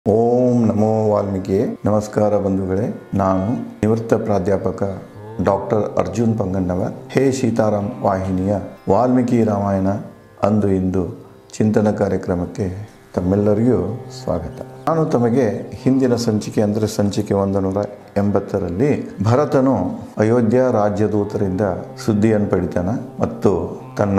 ಓಂ ನಮೋ ವಾಲ್ಮೀಕಿ ನಮಸ್ಕಾರ ಬಂಧುಗಳೇ ನಾನು ನಿವೃತ್ತ ಪ್ರಾಧ್ಯಾಪಕ ಡಾಕ್ಟರ್ ಅರ್ಜುನ್ ಪಂಗಣ್ಣವರ್ ಹೇ ಸೀತಾರಾಮ್ ವಾಹಿನಿಯ ವಾಲ್ಮೀಕಿ ರಾಮಾಯಣ ಅಂದು ಇಂದು ಚಿಂತನ ಕಾರ್ಯಕ್ರಮಕ್ಕೆ ತಮ್ಮೆಲ್ಲರಿಗೂ ಸ್ವಾಗತ ನಾನು ತಮಗೆ ಹಿಂದಿನ ಸಂಚಿಕೆ ಅಂದರೆ ಸಂಚಿಕೆ ಒಂದು ನೂರ ಎಂಬತ್ತರಲ್ಲಿ ಭರತನು ಅಯೋಧ್ಯ ರಾಜ್ಯದೂತರಿಂದ ಸುದ್ದಿಯನ್ನು ಪಡಿತಾನ ಮತ್ತು ತನ್ನ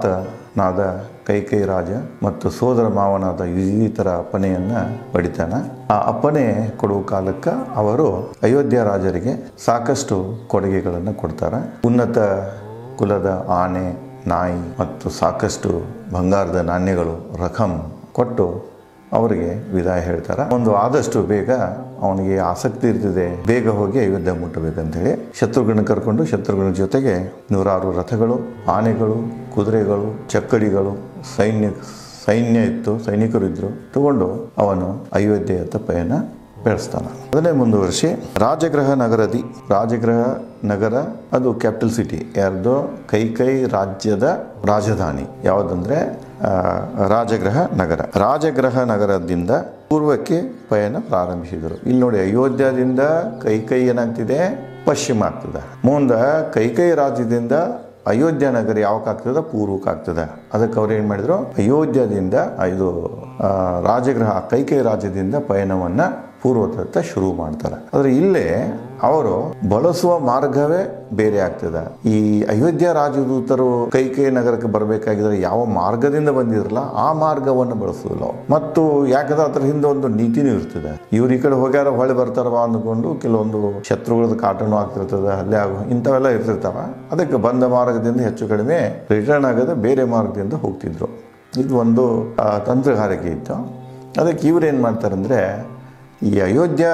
ತಾತನಾದ ಕೈಕೈ ರಾಜ ಮತ್ತು ಸೋದರ ಮಾವನಾದ ಯುಧಿತರ ಅಪ್ಪನೆಯನ್ನ ಪಡಿತಾನ ಆ ಅಪ್ಪನೆ ಕೊಡುವ ಕಾಲಕ್ಕೆ ಅವರು ಅಯೋಧ್ಯ ರಾಜರಿಗೆ ಸಾಕಷ್ಟು ಕೊಡುಗೆಗಳನ್ನು ಕೊಡ್ತಾರೆ ಉನ್ನತ ಕುಲದ ಆನೆ ನಾಯಿ ಮತ್ತು ಸಾಕಷ್ಟು ಬಂಗಾರದ ನಾಣ್ಯಗಳು ರಕಂ ಕೊಟ್ಟು ಅವರಿಗೆ ವಿದಾಯ ಹೇಳ್ತಾರೆ ಒಂದು ಆದಷ್ಟು ಬೇಗ ಅವನಿಗೆ ಆಸಕ್ತಿ ಇರ್ತಿದೆ ಬೇಗ ಹೋಗಿ ಅಯೋಧ್ಯ ಮುಟ್ಟಬೇಕಂತೇಳಿ ಶತ್ರುಘ್ನ ಕರ್ಕೊಂಡು ಶತ್ರುಘ್ನ ಜೊತೆಗೆ ನೂರಾರು ರಥಗಳು ಆನೆಗಳು ಕುದುರೆಗಳು ಚಕ್ಕಡಿಗಳು ಸೈನ್ಯ ಸೈನ್ಯ ಇತ್ತು ಸೈನಿಕರು ಇದ್ರು ತಗೊಂಡು ಅವನು ಅಯೋಧ್ಯೆಯತ್ತ ಪಯಣ ಬೆಳೆಸ್ತಾನೆ ಅದನ್ನೇ ಮುಂದುವರಿಸಿ ರಾಜಗೃಹ ನಗರದಿ ರಾಜಗೃಹ ನಗರ ಅದು ಕ್ಯಾಪಿಟಲ್ ಸಿಟಿ ಯಾರ್ದೋ ಕೈಕೈ ರಾಜ್ಯದ ರಾಜಧಾನಿ ಯಾವುದಂದ್ರೆ ಆ, ರಾಜಗೃಹ ನಗರ ರಾಜಗೃಹ ನಗರದಿಂದ ಪೂರ್ವಕ್ಕೆ ಪಯಣ ಪ್ರಾರಂಭಿಸಿದರು ಇಲ್ಲಿ ನೋಡಿ ಅಯೋಧ್ಯದಿಂದ ಕೈಕೈ ಏನಾಗ್ತಿದೆ ಪಶ್ಚಿಮ ಆಗ್ತದೆ ಮುಂದೆ ಕೈಕೈ ರಾಜ್ಯದಿಂದ ಅಯೋಧ್ಯ ನಗರ ಯಾವಕ್ಕೆ ಆಗ್ತದೆ ಪೂರ್ವಕ್ಕೆ ಆಗ್ತದೆ ಅದಕ್ಕೆ ಅವ್ರು ಏನು ಮಾಡಿದ್ರು ಅಯೋಧ್ಯದಿಂದ ಇದು ಆ, ರಾಜಗೃಹ ಕೈಕೈ ರಾಜ್ಯದಿಂದ ಪಯಣವನ್ನ ಪೂರ್ವದತ್ತ ಶುರು ಮಾಡ್ತಾರೆ ಆದರೆ ಇಲ್ಲೇ ಅವರು ಬಳಸುವ ಮಾರ್ಗವೇ ಬೇರೆ ಆಗ್ತದೆ ಈ ಅಯೋಧ್ಯ ರಾಜದೂತರು ಕೈಕೈ ನಗರಕ್ಕೆ ಬರಬೇಕಾಗಿದ್ರೆ ಯಾವ ಮಾರ್ಗದಿಂದ ಬಂದಿದ್ರಲ್ಲ ಆ ಮಾರ್ಗವನ್ನು ಬಳಸುವುದಿಲ್ಲ ಅವ್ರು. ಮತ್ತು ಯಾಕಂದ್ರೆ ಅದ್ರ ಹಿಂದೆ ಒಂದು ನೀತಿನೂ ಇರ್ತದೆ ಇವ್ರು ಈ ಕಡೆ ಹೋಗ್ಯಾರ ಹೊಳೆ ಬರ್ತಾರವ ಅಂದ್ಕೊಂಡು ಕೆಲವೊಂದು ಶತ್ರುಗಳದ್ದು ಕಾಟನು ಆಗ್ತಿರ್ತದೆ ಅಲ್ಲೇ ಆಗೋ ಇಂಥವೆಲ್ಲ ಇರ್ತಿರ್ತಾವ ಅದಕ್ಕೆ ಬಂದ ಮಾರ್ಗದಿಂದ ಹೆಚ್ಚು ಕಡಿಮೆ ರಿಟರ್ನ್ ಆಗದೆ ಬೇರೆ ಮಾರ್ಗದಿಂದ ಹೋಗ್ತಿದ್ರು ಇದು ಒಂದು ಆ, ತಂತ್ರಗಾರಿಕೆ ಇತ್ತು ಅದಕ್ಕೆ ಇವ್ರು ಏನು ಮಾಡ್ತಾರಂದ್ರೆ ಈ ಅಯೋಧ್ಯ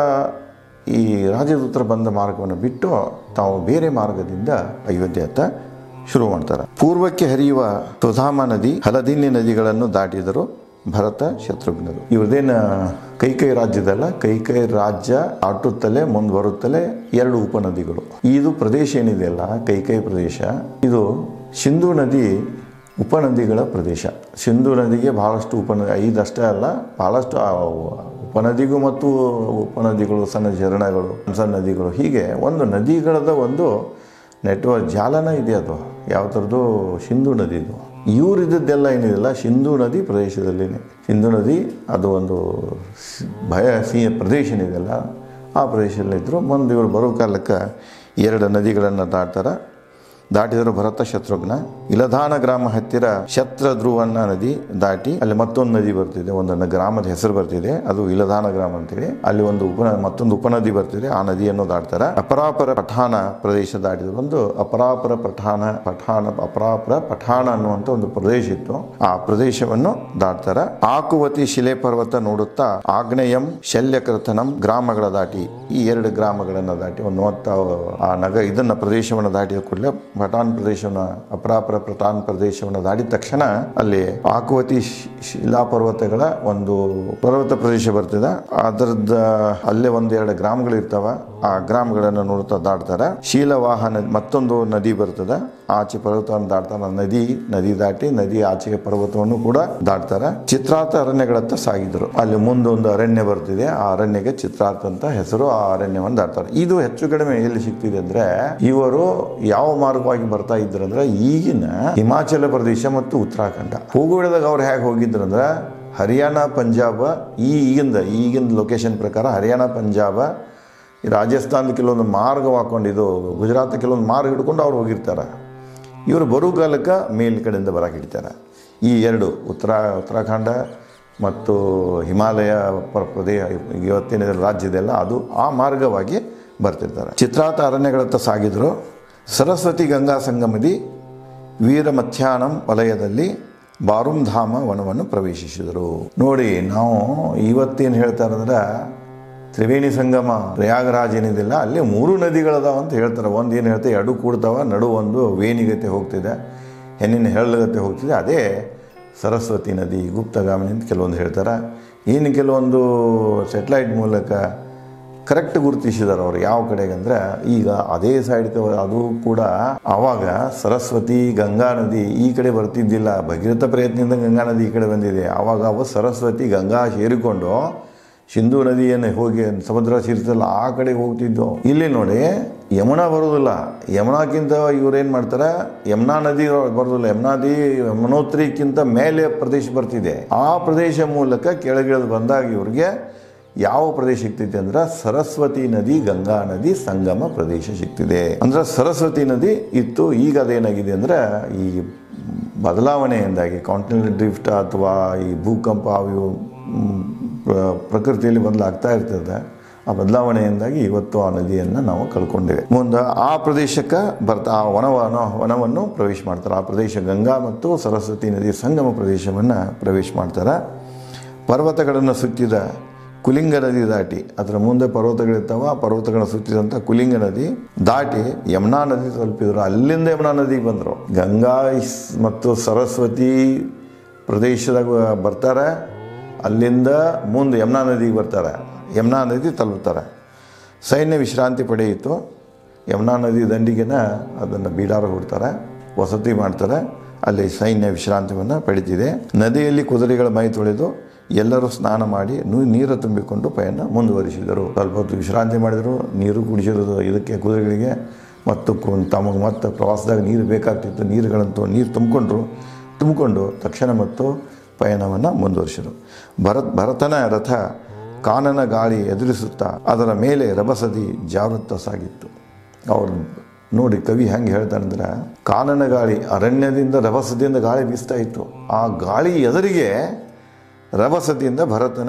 ಈ ರಾಜದೂತರ ಬಂದ ಮಾರ್ಗವನ್ನು ಬಿಟ್ಟು ತಾವು ಬೇರೆ ಮಾರ್ಗದಿಂದ ಅಯೋಧ್ಯೆಯತ್ತ ಶುರು ಮಾಡ್ತಾರೆ ಪೂರ್ವಕ್ಕೆ ಹರಿಯುವ ಸುಧಾಮ ನದಿ ಹಲದಿನ್ನಿ ನದಿಗಳನ್ನು ದಾಟಿದರು ಭರತ ಶತ್ರುಘ್ನರು ಇವ್ರದೇನ ಕೈಕೈ ರಾಜ್ಯದಲ್ಲ ಕೈಕೈ ರಾಜ್ಯ ಆಟುತ್ತಲೇ ಮುಂದುವರುತ್ತಲೇ ಎರಡು ಉಪನದಿಗಳು ಇದು ಪ್ರದೇಶ ಏನಿದೆಯಲ್ಲ ಕೈಕೈ ಪ್ರದೇಶ ಇದು ಸಿಂಧು ನದಿ ಉಪನದಿಗಳ ಪ್ರದೇಶ ಸಿಂಧು ನದಿಗೆ ಬಹಳಷ್ಟು ಉಪನದಿ ಐದಷ್ಟೇ ಅಲ್ಲ ಬಹಳಷ್ಟು ಆ ಉಪನದಿಗೂ ಮತ್ತು ಉಪನದಿಗಳು ಸಣ್ಣ ಝರಣಗಳು ಸಣ್ಣ ನದಿಗಳು ಹೀಗೆ ಒಂದು ನದಿಗಳದ ಒಂದು ನೆಟ್ವರ್ಕ್ ಜಾಲನ ಇದೆ ಅದು ಯಾವ ಥರದ್ದು ಸಿಂಧು ನದಿದು ಇವ್ರಿದ್ದೆಲ್ಲ ಏನಿದೆಯಲ್ಲ ಸಿಂಧು ನದಿ ಪ್ರದೇಶದಲ್ಲಿನೇ ಸಿಂಧು ನದಿ ಅದು ಒಂದು ಸ್- ಭಯ ಸಿ ಪ್ರದೇಶ ಏನಿದೆಯಲ್ಲ ಆ ಪ್ರದೇಶದಲ್ಲಿದ್ದರು ಮುಂದೆ ಇವರು ಬರೋ ಕಾಲಕ್ಕೆ ಎರಡು ನದಿಗಳನ್ನು ದಾಟ್ತಾರೆ ದಾಟಿದರು ಭರತ ಶತ್ರುಘ್ನ ಇಲಧಾನ ಗ್ರಾಮ ಹತ್ತಿರ ಶತ್ರಧ್ರುವನ್ನ ನದಿ ದಾಟಿ ಅಲ್ಲಿ ಮತ್ತೊಂದು ನದಿ ಬರ್ತಿದೆ ಒಂದು ನ- ಗ್ರಾಮದ ಹೆಸರು ಬರ್ತಿದೆ ಅದು ಇಲಧಾನ ಗ್ರಾಮ ಅಂತೇಳಿ ಅಲ್ಲಿ ಒಂದು ಉಪ ಮತ್ತೊಂದು ಉಪನದಿ ಬರ್ತಿದೆ ಆ ನದಿಯನ್ನು ದಾಟ್ತಾರೆ ಅಪರಾಪರ ಪಠಾಣ ಪ್ರದೇಶ ದಾಟಿದ್ರು ಒಂದು ಅಪರಾಪರ ಪಠಾಣ ಪಠಾಣ ಅಪರಾಪರ ಪಠಾಣ ಅನ್ನುವಂಥ ಒಂದು ಪ್ರದೇಶ ಇತ್ತು ಆ ಪ್ರದೇಶವನ್ನು ದಾಟ್ತಾರೆ ಆಕುವತಿ ಶಿಲೆ ಪರ್ವತ ನೋಡುತ್ತಾ ಆಗ್ನೇಯಂ ಶಲ್ಯಕೃತನಂ ಗ್ರಾಮಗಳ ದಾಟಿ ಈ ಎರಡು ಗ್ರಾಮಗಳನ್ನು ದಾಟಿ ಒಂದು ಮೂವತ್ತ ಆ ನಗ ಇದನ್ನ ಪ್ರದೇಶವನ್ನು ದಾಟಿದ ಕೂಡಲೇ ಪಠಾನ್ ಪ್ರದೇಶವನ್ನ ಅಪರಾಪರ ಪಠಾನ್ ಪ್ರದೇಶವನ್ನು ದಾಟಿದ ತಕ್ಷಣ ಅಲ್ಲಿ ಆಕುವತಿ ಶಿ- ಶಿಲಾ ಪರ್ವತಗಳ ಒಂದು ಪರ್ವತ ಪ್ರದೇಶ ಬರ್ತದೆ ಅದರದ ಅಲ್ಲೇ ಒಂದೆರಡು ಗ್ರಾಮಗಳು ಇರ್ತಾವ ಆ ಗ್ರಾಮಗಳನ್ನು ನೋಡ್ತಾ ದಾಟ್ತಾರೆ ಶೀಲವಾಹನ ಮತ್ತೊಂದು ನದಿ ಬರ್ತದೆ ಆಚೆ ಪರ್ವತವನ್ನು ದಾಟ್ತಾರೆ ನದಿ ನದಿ ದಾಟಿ ನದಿ ಆಚೆಗೆ ಪರ್ವತವನ್ನು ಕೂಡ ದಾಟ್ತಾರೆ ಚಿತ್ರಾರ್ಥ ಅರಣ್ಯಗಳತ್ತ ಸಾಗಿದ್ರು ಅಲ್ಲಿ ಮುಂದೊಂದು ಅರಣ್ಯ ಬರ್ತಿದೆ ಆ ಅರಣ್ಯಕ್ಕೆ ಚಿತ್ರಾರ್ಥ ಅಂತ ಹೆಸರು ಆ ಅರಣ್ಯವನ್ನು ದಾಟ್ತಾರೆ ಇದು ಹೆಚ್ಚು ಕಡಿಮೆ ಎಲ್ಲಿ ಸಿಗ್ತಿದೆ ಅಂದ್ರೆ ಇವರು ಯಾವ ಮಾರ್ಗವಾಗಿ ಬರ್ತಾ ಇದ್ರಂದ್ರೆ ಈಗಿನ ಹಿಮಾಚಲ ಪ್ರದೇಶ ಮತ್ತು ಉತ್ತರಾಖಂಡ ಹೋಗುವಾಗ ಅವ್ರು ಹೇಗೆ ಹೋಗಿದ್ರಂದ್ರೆ ಹರಿಯಾಣ ಪಂಜಾಬ ಈ ಈಗಿಂದ ಈಗಿನ ಲೊಕೇಶನ್ ಪ್ರಕಾರ ಹರಿಯಾಣ ಪಂಜಾಬ ಈ ರಾಜಸ್ಥಾನದ ಕೆಲವೊಂದು ಮಾರ್ಗ ಹಾಕೊಂಡಿದ್ದು ಗುಜರಾತ್ ಕೆಲವೊಂದು ಮಾರ್ಗ ಹಿಡ್ಕೊಂಡು ಅವ್ರು ಹೋಗಿರ್ತಾರೆ ಇವರು ಬರೋ ಕಾಲಕ್ಕೆ ಮೇಲ್ ಕಡೆಯಿಂದ ಬರಕ್ಕೆ ಹಿಡಿತಾರೆ ಈ ಎರಡು ಉತ್ತರ ಉತ್ತರಾಖಂಡ ಮತ್ತು ಹಿಮಾಲಯ ಪ್ರ- ಪ್ರದೇಶ ಇವತ್ತಿನ ರಾಜ್ಯದೆಲ್ಲ ಅದು ಆ ಮಾರ್ಗವಾಗಿ ಬರ್ತಿರ್ತಾರೆ ಚಿತ್ರಾತ ಅರಣ್ಯಗಳತ್ತ ಸಾಗಿದ್ರು ಸರಸ್ವತಿ ಗಂಗಾ ಸಂಗಮದಿ ವೀರ ಮಧ್ಯಾಹ್ನಂ ವಲಯದಲ್ಲಿ ಬಾರುಂಧಾಮ ವನವನ್ನು ಪ್ರವೇಶಿಸಿದರು ನೋಡಿ ನಾವು ಇವತ್ತೇನು ಹೇಳ್ತಾರಂದ್ರೆ ತ್ರಿವೇಣಿ ಸಂಗಮ ಪ್ರಯಾಗರಾಜ್ ಏನಿದಿಲ್ಲ ಅಲ್ಲಿ ಮೂರು ನದಿಗಳದಾವ ಅಂತ ಹೇಳ್ತಾರೆ ಒಂದು ಏನು ಹೇಳ್ತಾರೆ ಎರಡು ಕೂಡ್ತಾವ ನಡು ಒಂದು ವೇಣಿಗತೆ ಹೋಗ್ತಿದೆ ಹೆಣ್ಣಿನ ಹೆಳ್ಳಗತೆ ಹೋಗ್ತಿದೆ ಅದೇ ಸರಸ್ವತಿ ನದಿ ಗುಪ್ತಗಾಮಿನಿ ಅಂತ ಕೆಲವೊಂದು ಹೇಳ್ತಾರೆ ಇನ್ನು ಕೆಲವೊಂದು ಸೆಟ್ಲೈಟ್ ಮೂಲಕ ಕರೆಕ್ಟ್ ಗುರುತಿಸಿದಾರೆ ಅವ್ರು ಯಾವ ಕಡೆಗೆ ಅಂದ್ರೆ ಈಗ ಅದೇ ಸೈಡ್ ಅದು ಕೂಡ ಆವಾಗ ಸರಸ್ವತಿ ಗಂಗಾ ನದಿ ಈ ಕಡೆ ಬರ್ತಿದ್ದಿಲ್ಲ ಭಗೀರಥ ಪ್ರಯತ್ನದಿಂದ ಗಂಗಾ ನದಿ ಈ ಕಡೆ ಬಂದಿದೆ ಆವಾಗ ಅವು ಸರಸ್ವತಿ ಗಂಗಾ ಸೇರಿಕೊಂಡು ಸಿಂಧು ನದಿಯನ್ನು ಹೋಗಿ ಸಮುದ್ರ ಸೇರ್ತಲ್ಲ ಆ ಕಡೆ ಹೋಗ್ತಿದ್ದೋ ಇಲ್ಲಿ ನೋಡಿ ಯಮುನಾ ಬರೋದಿಲ್ಲ ಯಮುನಾಕ್ಕಿಂತ ಇವ್ರೇನು ಮಾಡ್ತಾರೆ ಯಮುನಾ ನದಿ ಬರೋದಿಲ್ಲ ಯಮುನಾ ನದಿ ಯಮುನೋತ್ರಿಕ್ಕಿಂತ ಮೇಲೆ ಪ್ರದೇಶ ಬರ್ತಿದೆ ಆ ಪ್ರದೇಶ ಮೂಲಕ ಕೆಳಗಿಳಿದು ಬಂದಾಗ ಇವ್ರಿಗೆ ಯಾವ ಪ್ರದೇಶ ಸಿಗ್ತೈತೆ ಅಂದ್ರೆ ಸರಸ್ವತಿ ನದಿ ಗಂಗಾ ನದಿ ಸಂಗಮ ಪ್ರದೇಶ ಸಿಗ್ತಿದೆ ಅಂದ್ರೆ ಸರಸ್ವತಿ ನದಿ ಇತ್ತು ಈಗ ಅದೇನಾಗಿದೆ ಅಂದ್ರೆ ಈ ಬದಲಾವಣೆಯಿಂದಾಗಿ ಕಾಂಟಿನೆಂಟಲ್ ಡ್ರಿಫ್ಟ್ ಅಥವಾ ಈ ಭೂಕಂಪ ಅವು ಇವು, ಮ್, ಪ್ರ- ಪ್ರಕೃತಿಯಲ್ಲಿ ಬದಲಾಗ್ತಾ ಇರ್ತದೆ ಆ ಬದಲಾವಣೆಯಿಂದಾಗಿ ಇವತ್ತು ಆ ನದಿಯನ್ನು ನಾವು ಕಳ್ಕೊಂಡಿವೆ ಮುಂದೆ ಆ ಪ್ರದೇಶಕ್ಕೆ ಬರ್ತಾ ಆ ವನವನ ವನವನ್ನು ಪ್ರವೇಶ ಮಾಡ್ತಾರೆ ಆ ಪ್ರದೇಶ ಗಂಗಾ ಮತ್ತು ಸರಸ್ವತಿ ನದಿ ಸಂಗಮ ಪ್ರದೇಶವನ್ನು ಪ್ರವೇಶ ಮಾಡ್ತಾರೆ ಪರ್ವತಗಳನ್ನು ಸುತ್ತಿದ ಕುಲಿಂಗ ನದಿ ದಾಟಿ ಅದರ ಮುಂದೆ ಪರ್ವತಗಳಿರ್ತಾವ ಆ ಪರ್ವತಗಳನ್ನು ಸುತ್ತಿದಂಥ ಕುಲಿಂಗ ನದಿ ದಾಟಿ ಯಮುನಾ ನದಿ ತಲುಪಿದ್ರು ಅಲ್ಲಿಂದ ಯಮುನಾ ನದಿಗೆ ಬಂದರು ಗಂಗಾ ಇಸ್- ಮತ್ತು ಸರಸ್ವತಿ ಪ್ರದೇಶದಾಗ ಬರ್ತಾರೆ ಅಲ್ಲಿಂದ ಮುಂದೆ ಯಮುನಾ ನದಿಗೆ ಬರ್ತಾರೆ ಯಮುನಾ ನದಿ ತಲುಪ್ತಾರೆ ಸೈನ್ಯ ವಿಶ್ರಾಂತಿ ಪಡೆಯಿತು ಯಮುನಾ ನದಿ ದಂಡಿಗೆನ ಅದನ್ನು ಬೀಡಾರ ಹುಡ್ತಾರೆ ವಸತಿ ಮಾಡ್ತಾರೆ ಅಲ್ಲಿ ಸೈನ್ಯ ವಿಶ್ರಾಂತಿಯನ್ನು ಪಡಿತಿದೆ ನದಿಯಲ್ಲಿ ಕುದುರೆಗಳ ಮೈ ತೊಳೆದು ಎಲ್ಲರೂ ಸ್ನಾನ ಮಾಡಿ ನು- ನೀರು ತುಂಬಿಕೊಂಡು ಪಯಣ ಮುಂದುವರಿಸಿದರು ಸ್ವಲ್ಪ ಹೊತ್ತು ವಿಶ್ರಾಂತಿ ಮಾಡಿದರು ನೀರು ಕುಡಿಸಿರೋದು ಇದಕ್ಕೆ ಕುದುರೆಗಳಿಗೆ ಮತ್ತು ಕು- ತಮಗೆ ಮತ್ತು ಪ್ರವಾಸದಾಗ ನೀರು ಬೇಕಾಗ್ತಿತ್ತು ನೀರುಗಳಂತೂ ನೀರು ತುಂಬಿಕೊಂಡ್ರು ತುಂಬಿಕೊಂಡು ತಕ್ಷಣ ಮತ್ತು ಪಯಣವನ್ನು ಮುಂದುವರಿಸಿದರು ಭರತ್ ಭರತನ ರಥ ಕಾನನ ಗಾಳಿ ಎದುರಿಸುತ್ತಾ ಅದರ ಮೇಲೆ ರಭಸದಿ ಜಾರುತ್ತಾ ಸಾಗಿತ್ತು ಅವ್ರು ನೋಡಿ ಕವಿ ಹೆಂಗೆ ಹೇಳ್ತಾನಂದ್ರೆ ಕಾನನ ಗಾಳಿ ಅರಣ್ಯದಿಂದ ರಭಸದಿಂದ ಗಾಳಿ ಬೀಸ್ತಾ ಇತ್ತು ಆ ಗಾಳಿ ಎದುರಿಗೆ ರಭಸದಿಂದ ಭರತನ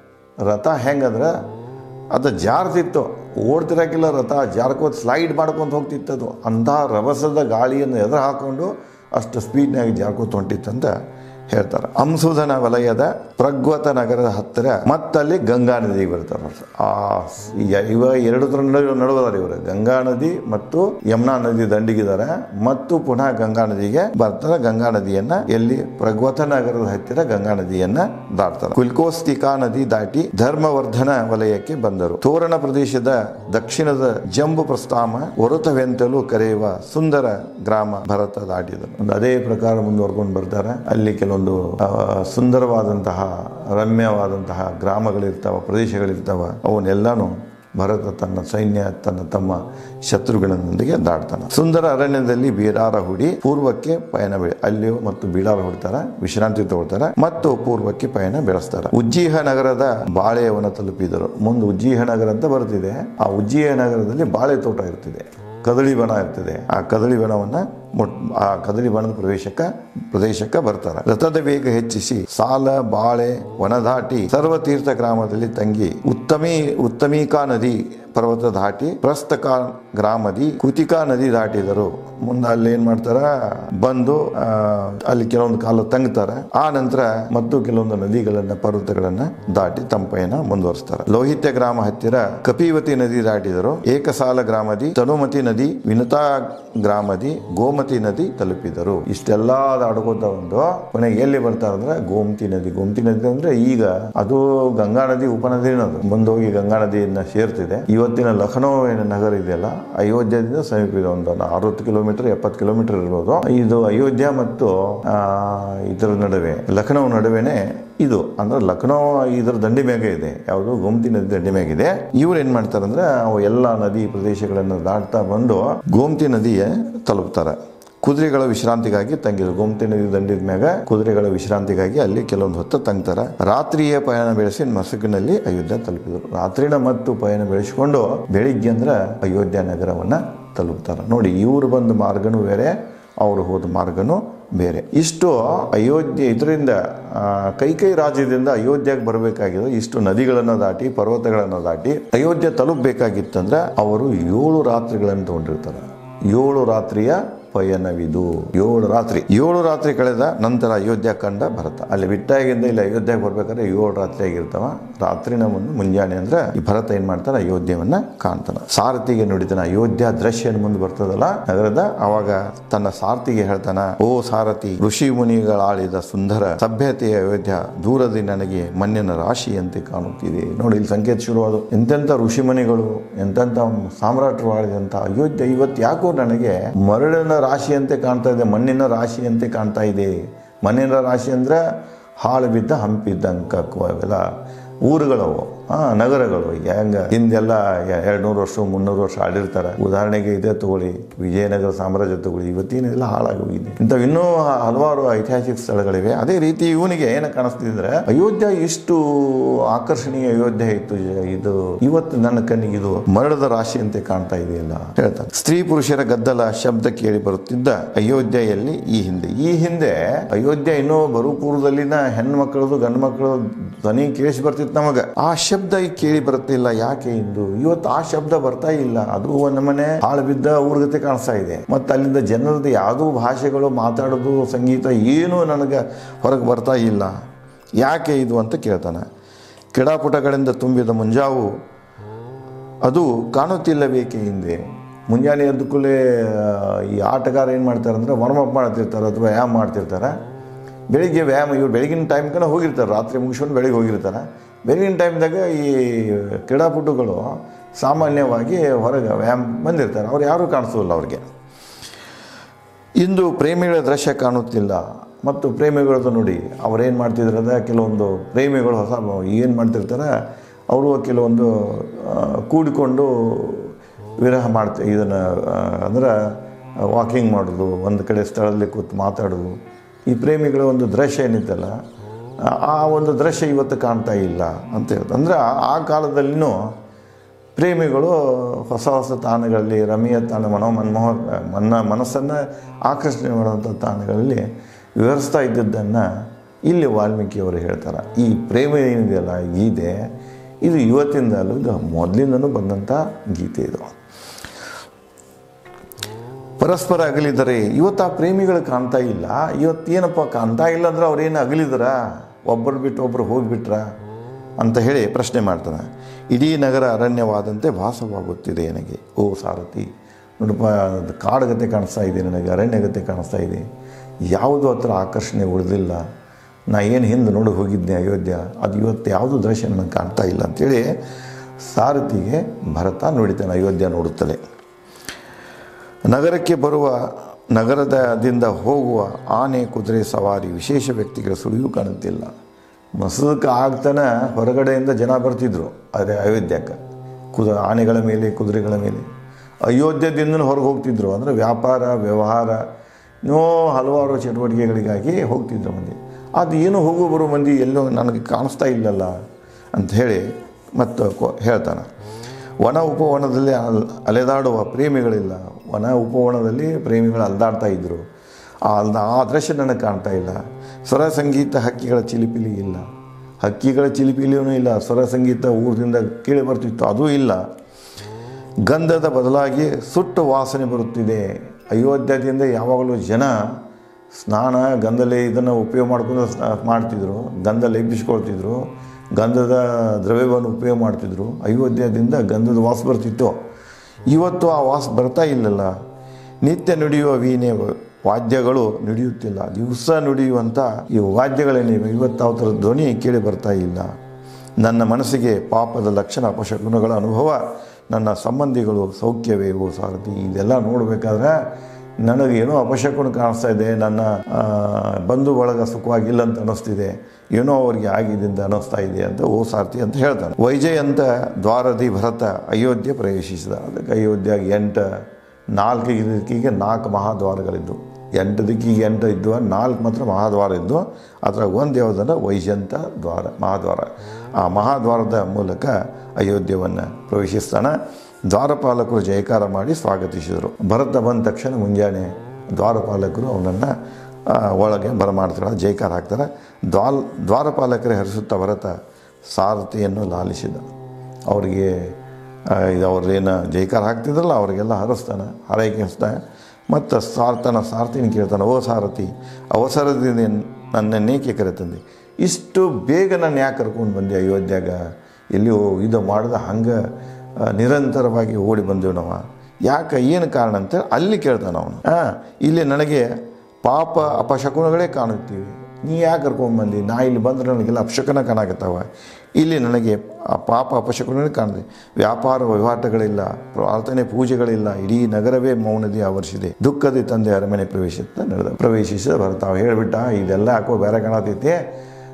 ರಥ ಹೆಂಗಂದ್ರೆ ಅದು ಜಾರ್ತಿತ್ತು ಓಡ್ತಿರಕ್ಕಿಲ್ಲ ರಥ ಜಾರ್ಕೋತ್ ಸ್ಲೈಡ್ ಮಾಡ್ಕೊಂಡು ಹೋಗ್ತಿತ್ತದು ಅಂಥ ರಭಸದ ಗಾಳಿಯನ್ನು ಎದುರು ಹಾಕೊಂಡು ಅಷ್ಟು ಸ್ಪೀಡ್ನಾಗಿ ಜಾರ್ಕೋತ್ ಹೊಂಟಿತ್ತಂತ ಹೇಳ್ತಾರೆ ಅಂಸುಧನ ವಲಯದ ಪ್ರಗ್ವತ ನಗರದ ಹತ್ತಿರ ಮತ್ತಲ್ಲಿ ಗಂಗಾ ನದಿಗೆ ಬರ್ತಾರೆ ಅವ್ರು. ಆ ಸ್- ಈಗ ಇವ ಎರಡರ ನಡುವೆ ನಡುವದಾರೆ ಇವರು ಗಂಗಾ ನದಿ ಮತ್ತು ಯಮುನಾ ನದಿ ದಂಡಿಗಿದ್ದಾರೆ ಮತ್ತು ಪುನಃ ಗಂಗಾ ನದಿಗೆ ಬರ್ತಾರೆ ಗಂಗಾ ನದಿಯನ್ನ ಎಲ್ಲಿ ಪ್ರಗ್ವತ ನಗರದ ಹತ್ತಿರ ಗಂಗಾ ನದಿಯನ್ನ ದಾಟ್ತಾರೆ ಕುಲ್ಕೋಸ್ತಿಕಾ ನದಿ ದಾಟಿ ಧರ್ಮವರ್ಧನ ವಲಯಕ್ಕೆ ಬಂದರು ತೋರಣ ಪ್ರದೇಶದ ದಕ್ಷಿಣದ ಜಂಬು ಪ್ರಸ್ಥಾಮ ಒರತವೆಂತಲೂ ಕರೆಯುವ ಸುಂದರ ಗ್ರಾಮ ಭರತ ದಾಟಿದರು ಒಂದು ಅದೇ ಪ್ರಕಾರ ಮುಂದುವರ್ಕೊಂಡು ಬರ್ತಾರೆ ಅಲ್ಲಿ ಕೆಲವೊಂದು ಆ, ಸುಂದರವಾದಂತಹ ರಮ್ಯವಾದಂತಹ ಗ್ರಾಮಗಳಿರ್ತಾವ ಪ್ರದೇಶಗಳಿರ್ತಾವ ಅವನ್ನೆಲ್ಲಾನು ಭರತ ತನ್ನ ಸೈನ್ಯ ತನ್ನ ತಮ್ಮ ಶತ್ರುಗಳೊಂದಿಗೆ ದಾಟ್ತಾನೆ ಸುಂದರ ಅರಣ್ಯದಲ್ಲಿ ಬೀಡಾರ ಹುಡಿ ಪೂರ್ವಕ್ಕೆ ಪಯಣ ಬೆಳೆ ಅಲ್ಲಿಯೂ ಮತ್ತು ಬೀಡಾರ ಹುಡ್ತಾರೆ ವಿಶ್ರಾಂತಿ ತಗೊಳ್ತಾರೆ ಮತ್ತು ಪೂರ್ವಕ್ಕೆ ಪಯಣ ಬೆಳೆಸ್ತಾರೆ ಉಜ್ಜೀಹ ನಗರದ ಬಾಳೆಯವನ ತಲುಪಿದರು ಮುಂದೆ ಉಜ್ಜೀಹ ನಗರ ಅಂತ ಬರ್ತಿದೆ ಆ ಉಜ್ಜೀಹ ನಗರದಲ್ಲಿ ಬಾಳೆ ತೋಟ ಇರ್ತಿದೆ ಕದಳಿ ಬಣ ಇರ್ತದೆ ಆ ಕದಳಿ ಬಣವನ್ನ ಮುಟ್ ಆ ಕದಳಿ ಬಣದ ಪ್ರವೇಶಕ್ಕೆ ಪ್ರದೇಶಕ್ಕೆ ಬರ್ತಾರೆ ರಥದ ವೇಗ ಹೆಚ್ಚಿಸಿ ಸಾಲ ಬಾಳೆ ವನದಾಟಿ ಸರ್ವತೀರ್ಥ ಗ್ರಾಮದಲ್ಲಿ ತಂಗಿ ಉತ್ತಮಿ ಉತ್ತಮೀಕಾ ನದಿ ಪರ್ವತ ದಾಟಿ ಪ್ರಸ್ತಕ ಗ್ರಾಮದಿ ಕುತಿಕಾ ನದಿ ದಾಟಿದರು ಮುಂದೆ ಅಲ್ಲಿ ಏನ್ ಮಾಡ್ತಾರ ಬಂದು ಆ, ಅಲ್ಲಿ ಕೆಲವೊಂದು ಕಾಲ ತಂಗ್ತಾರೆ ಆ ನಂತರ ಮತ್ತು ಕೆಲವೊಂದು ನದಿಗಳನ್ನ ಪರ್ವತಗಳನ್ನ ದಾಟಿ ತಮ್ಮ ಪಯಣ ಮುಂದುವರಿಸ್ತಾರೆ ಲೋಹಿತ್ಯ ಗ್ರಾಮ ಹತ್ತಿರ ಕಪಿವತಿ ನದಿ ದಾಟಿದರು ಏಕಸಾಲ ಗ್ರಾಮದಿ ತನುಮತಿ ನದಿ ವಿನತಾ ಗ್ರಾಮದಿ ಗೋಮತಿ ನದಿ ತಲುಪಿದರು ಇಷ್ಟೆಲ್ಲ ದಾಡ್ಕೋತ ಒಂದು ಕೊನೆಗೆ ಎಲ್ಲಿ ಬರ್ತಾರೆ ಅಂದ್ರೆ ಗೋಮತಿ ನದಿ ಗೋಮತಿ ನದಿ ಅಂದ್ರೆ ಈಗ ಅದು ಗಂಗಾ ನದಿ ಉಪನದಿ ಅದು ಮುಂದೋಗಿ ಗಂಗಾ ನದಿಯನ್ನ ಸೇರ್ತಿದೆ ಇವತ್ತಿನ ಲಖನೌ ಏನು ನಗರ ಇದೆಯಲ್ಲ ಅಯೋಧ್ಯದಿಂದ ಸಮೀಪ ಇದೆ ಒಂದು ಅರವತ್ತು ಕಿಲೋಮೀಟರ್ ಎಪ್ಪತ್ತು ಕಿಲೋಮೀಟರ್ ಇರ್ಬೋದು ಇದು ಅಯೋಧ್ಯ ಮತ್ತು ಆ, ಇದರ ನಡುವೆ ಲಖನೌ ನಡುವೆನೆ ಇದು ಅಂದ್ರೆ ಲಖನೌ ಇದರ ದಂಡಿ ಮ್ಯಾಗೆ ಇದೆ ಯಾವುದು ಗೋಮತಿ ನದಿ ದಂಡಿ ಮ್ಯಾಗಿದೆ ಇವ್ರು ಏನ್ ಮಾಡ್ತಾರೆ ಅಂದ್ರೆ ಅವು ಎಲ್ಲ ನದಿ ಪ್ರದೇಶಗಳನ್ನು ದಾಟ್ತಾ ಬಂದು ಗೋಮತಿ ನದಿಯ ತಲುಪ್ತಾರೆ ಕುದುರೆಗಳ ವಿಶ್ರಾಂತಿಗಾಗಿ ತಂಗಿದ್ರು ಗೋಮತಿ ನದಿ ದಂಡಿದ ಮ್ಯಾಗ ಕುದುರೆಗಳ ವಿಶ್ರಾಂತಿಗಾಗಿ ಅಲ್ಲಿ ಕೆಲವೊಂದು ಹೊತ್ತು ತಂಗ್ತಾರೆ ರಾತ್ರಿಯ ಪಯಣ ಬೆಳೆಸಿ ಮಸಕಿನಲ್ಲಿ ಅಯೋಧ್ಯ ತಲುಪಿದರು ರಾತ್ರಿನ ಮತ್ತು ಪಯಣ ಬೆಳೆಸಿಕೊಂಡು ಬೆಳಿಗ್ಗೆ ಅಂದ್ರೆ ಅಯೋಧ್ಯ ನಗರವನ್ನ ತಲುಪ್ತಾರೆ ನೋಡಿ ಇವರು ಬಂದ ಮಾರ್ಗನೂ ಬೇರೆ ಅವರು ಹೋದ ಮಾರ್ಗನೂ ಬೇರೆ ಇಷ್ಟು ಅಯೋಧ್ಯೆ ಇದರಿಂದ ಕೈಕೈ ರಾಜ್ಯದಿಂದ ಅಯೋಧ್ಯೆಗೆ ಬರಬೇಕಾಗಿದ್ದು ಇಷ್ಟು ನದಿಗಳನ್ನು ದಾಟಿ ಪರ್ವತಗಳನ್ನು ದಾಟಿ ಅಯೋಧ್ಯೆ ತಲುಪಬೇಕಾಗಿತ್ತಂದ್ರೆ ಅವರು ಏಳು ರಾತ್ರಿಗಳನ್ನು ತಗೊಂಡಿರ್ತಾರೆ ಏಳು ರಾತ್ರಿಯ ಪಯಣವಿದು ಏಳು ರಾತ್ರಿ ಏಳು ರಾತ್ರಿ ಕಳೆದ ನಂತರ ಅಯೋಧ್ಯ ಕಂಡ ಭರತ ಅಲ್ಲಿ ಬಿಟ್ಟಾಗಿಂದ ಇಲ್ಲಿ ಅಯೋಧ್ಯೆಗೆ ಬರ್ಬೇಕಾದ್ರೆ ಏಳು ರಾತ್ರಿ ಆಗಿರ್ತಾವ ರಾತ್ರಿನ ಮುಂದೆ ಮುಂಜಾನೆ ಅಂದ್ರೆ ಈ ಭರತ ಏನ್ ಮಾಡ್ತಾನೆ ಅಯೋಧ್ಯವನ್ನ ಕಾಣ್ತಾನ ಸಾರಥಿಗೆ ನುಡಿತಾನ ಅಯೋಧ್ಯ ದೃಶ್ಯ ಮುಂದೆ ಬರ್ತದಲ್ಲ ನಗರದ ಅವಾಗ ತನ್ನ ಸಾರಥಿಗೆ ಹೇಳ್ತಾನ ಓ ಸಾರಥಿ ಋಷಿ ಮುನಿಗಳಾಳಿದ ಸುಂದರ ಸಭ್ಯತೆಯ ಅಯೋಧ್ಯ ದೂರದಿ ನನಗೆ ಮಣ್ಣಿನ ರಾಶಿಯಂತೆ ಕಾಣುತ್ತಿದೆ ನೋಡಿ ಇಲ್ಲಿ ಸಂಕೇತ ಶುರುವಾದ ಎಂತೆಂಥ ಋಷಿಮುನಿಗಳು ಎಂತೆಂಥ ಸಾಮ್ರಾಟರು ಆಳಿದಂಥ ಅಯೋಧ್ಯ ಇವತ್ತು ಯಾಕೋ ನನಗೆ ಮರಳಿನ ರಾಶಿಯಂತೆ ಕಾಣ್ತಾ ಇದೆ ಮಣ್ಣಿನ ರಾಶಿಯಂತೆ ಕಾಣ್ತಾ ಇದೆ ಮಣ್ಣಿನ ರಾಶಿ ಅಂದ್ರೆ ಹಾಳು ಬಿದ್ದ ಹಂಪಿದ್ದಂಕ ಅವೆಲ್ಲ ಊರುಗಳವು ಆ, ನಗರಗಳು ಹೆಂಗ ಹಿಂದೆಲ್ಲ ಎರಡು ನೂರು ವರ್ಷ ಮುನ್ನೂರು ವರ್ಷ ಆಳಿರ್ತಾರೆ ಉದಾಹರಣೆಗೆ ಇದೇ ತಗೊಳ್ಳಿ ವಿಜಯನಗರ ಸಾಮ್ರಾಜ್ಯ ತಗೊಳ್ಳಿ ಇವತ್ತಿನೆಲ್ಲ ಹಾಳಾಗಿ ಹೋಗಿದೆ ಇಂಥವು ಇನ್ನೂ ಹಲವಾರು ಐತಿಹಾಸಿಕ ಸ್ಥಳಗಳಿವೆ ಅದೇ ರೀತಿ ಇವನಿಗೆ ಏನ ಕಾಣಿಸ್ತಿದ್ರೆ ಅಯೋಧ್ಯ ಇಷ್ಟು ಆಕರ್ಷಣೀಯ ಅಯೋಧ್ಯ ಇತ್ತು ಇದು ಇವತ್ತು ನನ್ನ ಕಣ್ಣಿಗೆ ಇದು ಮರಳದ ರಾಶಿಯಂತೆ ಕಾಣ್ತಾ ಇದೆಯಲ್ಲ ಹೇಳ್ತಾರೆ ಸ್ತ್ರೀ ಪುರುಷರ ಗದ್ದಲ ಶಬ್ದ ಕೇಳಿ ಬರುತ್ತಿದ್ದ ಅಯೋಧ್ಯೆಯಲ್ಲಿ ಈ ಹಿಂದೆ ಈ ಹಿಂದೆ ಅಯೋಧ್ಯ ಇನ್ನೂ ಬರು ಪೂರ್ವದಲ್ಲಿನ ಹೆಣ್ಮಕ್ಳದು ಗಂಡು ಮಕ್ಕಳು ಧ್ವನಿ ಕೇಳಿಸಿ ಬರ್ತಿತ್ತು ನಮಗ ಆ ಶಬ್ದ ಈಗ ಕೇಳಿ ಬರ್ತಿಲ್ಲ ಯಾಕೆ ಇಂದು ಇವತ್ತು ಆ ಶಬ್ದ ಬರ್ತಾ ಇಲ್ಲ ಅದು ಒಂದು ನಮನೆ ಹಾಳು ಬಿದ್ದ ಊರ್ಗತೆ ಕಾಣಿಸ್ತಾ ಇದೆ ಮತ್ತು ಅಲ್ಲಿಂದ ಜನರದ್ದು ಯಾವುದೋ ಭಾಷೆಗಳು ಮಾತಾಡೋದು ಸಂಗೀತ ಏನೂ ನನಗೆ ಹೊರಗೆ ಬರ್ತಾ ಇಲ್ಲ ಯಾಕೆ ಇದು ಅಂತ ಕೇಳ್ತಾನೆ ಕ್ರೀಡಾಪುಟಗಳಿಂದ ತುಂಬಿದ ಮುಂಜಾವು ಅದು ಕಾಣುತ್ತಿಲ್ಲಬೇಕೆ ಹಿಂದೆ ಮುಂಜಾನೆ ಎದ್ದ ಕೂಡಲೇ ಈ ಆಟಗಾರ ಏನು ಮಾಡ್ತಾರೆ ಅಂದರೆ ವಾರ್ಮಪ್ ಮಾಡ್ತಿರ್ತಾರೆ ಅಥವಾ ವ್ಯಾಯಾಮ ಮಾಡ್ತಿರ್ತಾರೆ ಬೆಳಿಗ್ಗೆ ವ್ಯಾಯಾಮ ಇವ್ರು ಬೆಳಗಿನ ಟೈಮ್ಗೆ ಹೋಗಿರ್ತಾರೆ ರಾತ್ರಿ ಮುಗಿಸ್ಕೊಂಡು ಬೆಳಿಗ್ಗೆ ಹೋಗಿರ್ತಾರೆ ಬೆಳಗಿನ ಟೈಮ್ದಾಗ ಈ ಕ್ರೀಡಾಪಟುಗಳು ಸಾಮಾನ್ಯವಾಗಿ ಹೊರಗೆ ವ್ಯಾಯಾಮ ಬಂದಿರ್ತಾರೆ ಅವ್ರು ಯಾರೂ ಕಾಣಿಸೋದಿಲ್ಲ ಅವ್ರಿಗೆ ಇಂದು ಪ್ರೇಮಿಗಳ ದೃಶ್ಯ ಕಾಣುತ್ತಿಲ್ಲ ಮತ್ತು ಪ್ರೇಮಿಗಳದ್ದು ನೋಡಿ ಅವ್ರೇನು ಮಾಡ್ತಿದ್ರು ಅಂದರೆ ಕೆಲವೊಂದು ಪ್ರೇಮಿಗಳು ಹೊಸ ಏನು ಮಾಡ್ತಿರ್ತಾರೆ ಅವರು ಕೆಲವೊಂದು ಆ, ಕೂಡಿಕೊಂಡು ವಿರಹ ಮಾಡ್ತಾ ಇದನ್ನು ಅಂದ್ರೆ ವಾಕಿಂಗ್ ಮಾಡೋದು ಒಂದು ಕಡೆ ಸ್ಥಳದಲ್ಲಿ ಕೂತು ಮಾತಾಡೋದು ಈ ಪ್ರೇಮಿಗಳ ಒಂದು ದೃಶ್ಯ ಏನಿತ್ತಲ್ಲ ಆ- ಆ ಒಂದು ದೃಶ್ಯ ಇವತ್ತು ಕಾಣ್ತಾ ಇಲ್ಲ ಅಂತ ಹೇಳ್ತಾರೆ ಅಂದರೆ ಆ- ಆ ಕಾಲದಲ್ಲಿನೂ ಪ್ರೇಮಿಗಳು ಹೊಸ ಹೊಸ ತಾಣಗಳಲ್ಲಿ ರಮೀಯ ತಾಣ ಮನೋ ಮನ್ಮೋಹ ಮನ್ನ ಮನಸ್ಸನ್ನು ಆಕರ್ಷಣೆ ಮಾಡುವಂಥ ತಾಣಗಳಲ್ಲಿ ವಿವರಿಸ್ತಾ ಇದ್ದದ್ದನ್ನು ಇಲ್ಲಿ ವಾಲ್ಮೀಕಿಯವರು ಹೇಳ್ತಾರೆ ಈ ಪ್ರೇಮ ಏನಿದೆಯಲ್ಲ ಗೀತೆ ಇದು ಇವತ್ತಿಂದ ಅಲ್ಲ ಇದು ಮೊದಲಿಂದನೂ ಬಂದಂಥ ಗೀತೆ ಇದು ಪರಸ್ಪರ ಅಗಲಿದರೆ ಇವತ್ತು ಆ ಪ್ರೇಮಿಗಳು ಕಾಣ್ತಾ ಇಲ್ಲ ಇವತ್ತು ಏನಪ್ಪ ಕಾಣ್ತಾ ಇಲ್ಲ ಅಂದ್ರೆ ಅವ್ರೇನು ಅಗಲಿದ್ರ ಒಬ್ಬರು ಬಿಟ್ಟು ಒಬ್ಬರು ಹೋಗಿಬಿಟ್ರ ಅಂತ ಹೇಳಿ ಪ್ರಶ್ನೆ ಮಾಡ್ತಾನೆ ಇಡೀ ನಗರ ಅರಣ್ಯವಾದಂತೆ ಭಾಸವಾಗುತ್ತಿದೆ ನನಗೆ ಓ ಸಾರಥಿ ನೋಡಪ್ಪ ಅದು ಕಾಡುಗತೆ ಕಾಣಿಸ್ತಾ ಇದೆ ನನಗೆ ಅರಣ್ಯಗತೆ ಕಾಣಿಸ್ತಾ ಇದೆ ಯಾವುದು ಹತ್ರ ಆಕರ್ಷಣೆ ಉಳಿದಿಲ್ಲ ನಾ ಏನು ಹಿಂದೆ ನೋಡಿ ಹೋಗಿದ್ದೆ ಅಯೋಧ್ಯ ಅದು ಇವತ್ತು ಯಾವುದು ದೃಶ್ಯ ನನಗೆ ಕಾಣ್ತಾ ಇಲ್ಲ ಅಂತೇಳಿ ಸಾರಥಿಗೆ ಭರತ ನೋಡಿತಾನೆ ಅಯೋಧ್ಯ ನೋಡುತ್ತಲೇ ನಗರಕ್ಕೆ ಬರುವ ನಗರದಿಂದ ಹೋಗುವ ಆನೆ ಕುದುರೆ ಸವಾರಿ ವಿಶೇಷ ವ್ಯಕ್ತಿಗಳ ಸುಳಿವು ಕಾಣುತ್ತಿಲ್ಲ ಮಸದಕ್ಕೆ ಆಗ್ತಾನೆ ಹೊರಗಡೆಯಿಂದ ಜನ ಬರ್ತಿದ್ರು ಆದರೆ ಅಯೋಧ್ಯಕ್ಕೆ ಕುದ ಆನೆಗಳ ಮೇಲೆ ಕುದುರೆಗಳ ಮೇಲೆ ಅಯೋಧ್ಯದಿಂದ ಹೊರಗೆ ಹೋಗ್ತಿದ್ರು ಅಂದರೆ ವ್ಯಾಪಾರ ವ್ಯವಹಾರ ಇನ್ನೂ ಹಲವಾರು ಚಟುವಟಿಕೆಗಳಿಗಾಗಿ ಹೋಗ್ತಿದ್ರು ಮಂದಿ ಅದು ಏನು ಹೋಗು ಬರೋ ಮಂದಿ ಎಲ್ಲೋ ನನಗೆ ಕಾಣಿಸ್ತಾ ಇಲ್ಲಲ್ಲ ಅಂತ ಹೇಳಿ ಮತ್ತು ಕೊ- ಹೇಳ್ತಾನೆ ವನ ಉಪವನದಲ್ಲಿ ಅಲ್- ಅಲೆದಾಡುವ ಪ್ರೇಮಿಗಳಿಲ್ಲ ವನ ಉಪವನದಲ್ಲಿ ಪ್ರೇಮಿಗಳು ಅಲ್ದಾಡ್ತಾ ಇದ್ದರು ಆ ಅಲ್ದ ಆ ದೃಶ್ಯ ನನಗೆ ಕಾಣ್ತಾ ಇಲ್ಲ ಸ್ವರ ಸಂಗೀತ ಹಕ್ಕಿಗಳ ಚಿಲಿಪಿಲಿ ಇಲ್ಲ ಹಕ್ಕಿಗಳ ಚಿಲಿಪಿಲಿಯೂ ಇಲ್ಲ ಸ್ವರ ಸಂಗೀತ ಊರಿನಿಂದ ಕೇಳಿ ಬರ್ತಿತ್ತು ಅದೂ ಇಲ್ಲ ಗಂಧದ ಬದಲಾಗಿ ಸುಟ್ಟು ವಾಸನೆ ಬರುತ್ತಿದೆ ಅಯೋಧ್ಯದಿಂದ ಯಾವಾಗಲೂ ಜನ ಸ್ನಾನ ಗಂಧಲೆ ಇದನ್ನು ಉಪಯೋಗ ಮಾಡ್ಕೊಂಡು ಸ್ನಾ- ಮಾಡ್ತಿದ್ರು ಗಂಧ ಲೇಪಿಸ್ಕೊಳ್ತಿದ್ರು ಗಂಧದ ದ್ರವ್ಯವನ್ನು ಉಪಯೋಗ ಮಾಡ್ತಿದ್ರು ಅಯೋಧ್ಯದಿಂದ ಗಂಧದ ವಾಸ ಬರ್ತಿತ್ತು ಇವತ್ತು ಆ ವಾಸ ಬರ್ತಾ ಇಲ್ಲಲ್ಲ ನಿತ್ಯ ನುಡಿಯುವ ವೀಣೆ ವಾದ್ಯಗಳು ನುಡಿಯುತ್ತಿಲ್ಲ ದಿವಸ ನುಡಿಯುವಂಥ ಈ ವಾದ್ಯಗಳೇನಿವೆ ಇವತ್ತು ಅವ್ರ ಥರ ಧ್ವನಿ ಕೇಳಿ ಬರ್ತಾ ಇಲ್ಲ ನನ್ನ ಮನಸ್ಸಿಗೆ ಪಾಪದ ಲಕ್ಷಣ ಅಪಶಕುನಗಳ ಅನುಭವ ನನ್ನ ಸಂಬಂಧಿಗಳು ಸೌಖ್ಯವೇ ಓ ಸಾರಥಿ ಇದೆಲ್ಲ ನೋಡಬೇಕಾದ್ರೆ ನನಗೇನೋ ಅಪಶಕುನ ಕಾಣಿಸ್ತಾ ಇದೆ ನನ್ನ ಆ, ಬಂಧು ಬಳಗ ಸುಖವಾಗಿಲ್ಲ ಅಂತ ಅನ್ನಿಸ್ತಿದೆ ಏನೋ ಅವ್ರಿಗೆ ಆಗಿದೆ ಅಂತ ಅನ್ನಿಸ್ತಾ ಇದೆ ಅಂತ ಓ ಸಾರಥಿ ಅಂತ ಹೇಳ್ತಾನೆ ವೈಜಯಂತ ದ್ವಾರದಿ ಭರತ ಅಯೋಧ್ಯೆ ಪ್ರವೇಶಿಸಿದ ಅದಕ್ಕೆ ಅಯೋಧ್ಯೆಗೆ ಎಂಟು ನಾಲ್ಕು ದಿಕ್ಕಿಗೆ ನಾಲ್ಕು ಮಹಾದ್ವಾರಗಳಿದ್ದು ಎಂಟು ದಿಕ್ಕಿಗೆ ಎಂಟು ಇದ್ವು ನಾಲ್ಕು ಮಾತ್ರ ಮಹಾದ್ವಾರ ಇದ್ದು ಅದರ ಒಂದು ಯಾವುದಂದ್ರೆ ವೈಜಂತ ದ್ವಾರ ಮಹಾದ್ವಾರ ಆ ಮಹಾದ್ವಾರದ ಮೂಲಕ ಅಯೋಧ್ಯವನ್ನು ಪ್ರವೇಶಿಸ್ತಾನೆ ದ್ವಾರಪಾಲಕರು ಜಯಕಾರ ಮಾಡಿ ಸ್ವಾಗತಿಸಿದರು ಭರತ ಬಂದ ತಕ್ಷಣ ಮುಂಜಾನೆ ದ್ವಾರಪಾಲಕರು ಅವನನ್ನು ಒಳಗೆ ಬರಮಾಡ್ತಾರೆ ಜಯಕಾರ ಹಾಕ್ತಾರೆ ದ್ವಾಲ್ ದ್ವಾರಪಾಲಕರೇ ಹರಿಸುತ್ತಾ ಭರತ ಸಾರಥಿಯನ್ನು ಲಾಲಿಸಿದ ಅವರಿಗೆ ಆ, ಇದು ಅವ್ರೇನು ಜೈಕಾರ ಹಾಕ್ತಿದ್ರಲ್ಲ ಅವರಿಗೆಲ್ಲ ಹರಿಸ್ತಾನೆ ಹಾರೈಕೆ ಹರಿಸ್ತಾನೆ ಮತ್ತು ಸಾರ್ತನ ಸಾರಥಿನ ಕೇಳ್ತಾನೆ ಓ ಸಾರಥಿ ಅವಸರದಿಂದ ನನ್ನನ್ನೇಕೆ ಕರೆತಂದೆ ಇಷ್ಟು ಬೇಗ ನಾನು ಯಾಕೆ ಕರ್ಕೊಂಡು ಬಂದೆ ಅಯೋಧ್ಯಾಗ ಎಲ್ಲಿಯೋ ಇದು ಮಾಡ್ದೆ ಹಂಗೆ ಆ, ನಿರಂತರವಾಗಿ ಓಡಿ ಬಂದೆವು ನಾವು ಯಾಕೆ ಏನು ಕಾರಣ ಅಂತ ಅಲ್ಲಿ ಕೇಳ್ತಾನೆ ಅವನು ಹಾಂ ಇಲ್ಲಿ ನನಗೆ ಪಾಪ ಅಪಶಕುನಗಳೇ ಕಾಣುತ್ತೀವಿ ನೀ ಯಾಕೆ ಕರ್ಕೊಂಡ್ಬಂದು ನಾ ಇಲ್ಲಿ ಬಂದ್ರೆ ನನಗೆಲ್ಲ ಅಪಶಕನ ಕಾಣಕತ್ತಾವ ಇಲ್ಲಿ ನನಗೆ ಆ ಪಾಪ ಅಪಶಕುನಗಳೇ ಕಾಣಿದೆ ವ್ಯಾಪಾರ ವಹಿವಾಟುಗಳಿಲ್ಲ ಪ್ರಾರ್ಥನೆ ಪೂಜೆಗಳಿಲ್ಲ ಇಡೀ ನಗರವೇ ಮೌನದಿ ಆವರಿಸಿದೆ ದುಃಖದ ತಂದೆ ಅರಮನೆ ಪ್ರವೇಶಿಸ್ತಾ ನಡೆದ ಪ್ರವೇಶಿಸಿದ ಭರತ ಅವ ಹೇಳಿಬಿಟ್ಟ ಇದೆಲ್ಲ ಯಾಕೋ ಬೇರೆ ಕಾಣತೈತಿ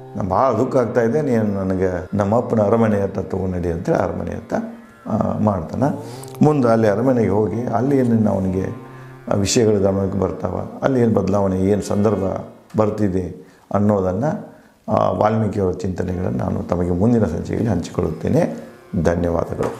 ನಾನು ಭಾಳ ದುಃಖ ಆಗ್ತಾ ಇದೆ ನೀನು ನನಗೆ ನಮ್ಮ ಅಪ್ಪನ ಅರಮನೆ ಹತ್ರ ತೊಗೊಂಡು ಅಂತೇಳಿ ಅರಮನೆ ಹತ್ರ ಆ, ಮಾಡ್ತಾನೆ ಮುಂದೆ ಅಲ್ಲಿ ಅರಮನೆಗೆ ಹೋಗಿ ಅಲ್ಲಿ ಏನೇನು ಅವನಿಗೆ ಆ ವಿಷಯಗಳು ಗಮನಕ್ಕೆ ಬರ್ತಾವ ಅಲ್ಲಿ ಏನು ಬದಲಾವಣೆ ಏನು ಸಂದರ್ಭ ಬರ್ತಿದೆ ಅನ್ನೋದನ್ನು ವಾಲ್ಮೀಕಿಯವರ ಚಿಂತನೆಗಳನ್ನು ನಾನು ತಮಗೆ ಮುಂದಿನ ಸಂಚಿಕೆಯಲ್ಲಿ ಹಂಚಿಕೊಳ್ಳುತ್ತೇನೆ ಧನ್ಯವಾದಗಳು